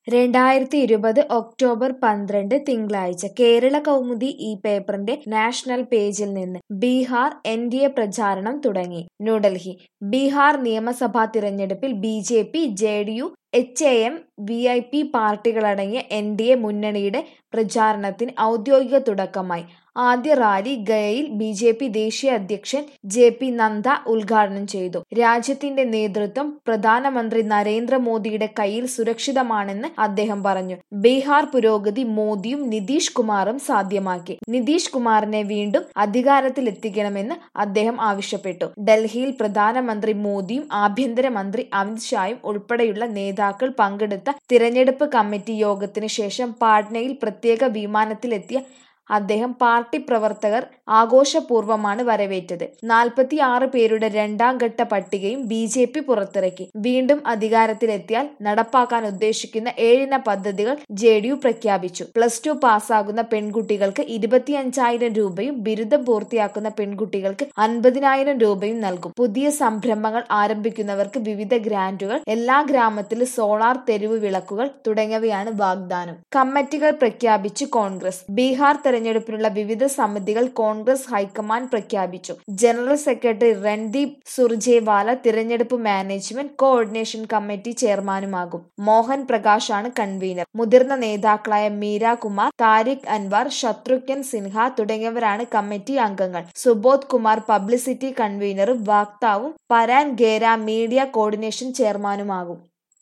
രണ്ടായിരത്തി ഇരുപത് ഒക്ടോബർ പന്ത്രണ്ട് തിങ്കളാഴ്ച കേരള കൗമുദി ഈ പേപ്പറിന്റെ നാഷണൽ പേജിൽ നിന്ന് ബീഹാർ എൻ ഡി എ പ്രചാരണം തുടങ്ങി ന്യൂഡൽഹി ബീഹാർ നിയമസഭാ തിരഞ്ഞെടുപ്പിൽ B J P J D U H A M V I P പാർട്ടികളടങ്ങിയ എൻ ഡി എ മുന്നണിയുടെ പ്രചാരണത്തിന് ഔദ്യോഗിക തുടക്കമായി ആദ്യ റാലി ഗയയിൽ ബി ജെ പി ദേശീയ അധ്യക്ഷൻ ജെ പി നദ്ദ ഉദ്ഘാടനം ചെയ്തു രാജ്യത്തിന്റെ നേതൃത്വം പ്രധാനമന്ത്രി നരേന്ദ്രമോദിയുടെ കയ്യിൽ സുരക്ഷിതമാണെന്ന് അദ്ദേഹം പറഞ്ഞു ബീഹാർ പുരോഗതി മോദിയും നിതീഷ് കുമാറും സാധ്യമാക്കി നിതീഷ് കുമാറിനെ വീണ്ടും അധികാരത്തിലെത്തിക്കണമെന്ന് അദ്ദേഹം ആവശ്യപ്പെട്ടു ഡൽഹിയിൽ പ്രധാനമന്ത്രി മോദിയും ആഭ്യന്തരമന്ത്രി അമിത് ഷായും ഉൾപ്പെടെയുള്ള നേതാക്കൾ പങ്കെടുത്ത തിരഞ്ഞെടുപ്പ് കമ്മിറ്റി യോഗത്തിന് ശേഷം പാട്നയിൽ പ്രത്യേക വിമാനത്തിലെത്തിയ അദ്ദേഹം പാർട്ടി പ്രവർത്തകർ ആഘോഷപൂർവ്വമാണ് വരവേറ്റത് നാൽപ്പത്തി ആറ് പേരുടെ രണ്ടാം ഘട്ട പട്ടികയും ബി ജെ പി പുറത്തിറക്കി വീണ്ടും അധികാരത്തിലെത്തിയാൽ നടപ്പാക്കാൻ ഉദ്ദേശിക്കുന്ന ഏഴിന പദ്ധതികൾ ജെ ഡി യു പ്രഖ്യാപിച്ചു പ്ലസ് ടു പാസ്സാകുന്ന പെൺകുട്ടികൾക്ക് ഇരുപത്തിയഞ്ചായിരം രൂപയും ബിരുദം പൂർത്തിയാക്കുന്ന പെൺകുട്ടികൾക്ക് അൻപതിനായിരം രൂപയും നൽകും പുതിയ സംരംഭങ്ങൾ ആരംഭിക്കുന്നവർക്ക് വിവിധ ഗ്രാന്റുകൾ എല്ലാ ഗ്രാമത്തിലും സോളാർ തെരുവ് വിളക്കുകൾ തുടങ്ങിയവയാണ് വാഗ്ദാനം കമ്മിറ്റികൾ പ്രഖ്യാപിച്ച് കോൺഗ്രസ് ബീഹാർ തെരഞ്ഞെടുപ്പിനുള്ള വിവിധ സമിതികൾ കോൺഗ്രസ് ഹൈക്കമാൻഡ് പ്രഖ്യാപിച്ചു ജനറൽ സെക്രട്ടറി രൺദീപ് സുർജേവാല തിരഞ്ഞെടുപ്പ് മാനേജ്മെന്റ് കോർഡിനേഷൻ കമ്മിറ്റി ചെയർമാനുമാകും മോഹൻ പ്രകാശാണ് കൺവീനർ മുതിർന്ന നേതാക്കളായ മീര കുമാർ താരിഖ് അൻവാർ ശത്രുഘ്നൻ സിൻഹ തുടങ്ങിയവരാണ് കമ്മിറ്റി അംഗങ്ങൾ സുബോധ് കുമാർ പബ്ലിസിറ്റി കൺവീനറും വാക്താവും പരാൻ ഖേര മീഡിയ കോർഡിനേഷൻ ചെയർമാനുമാകും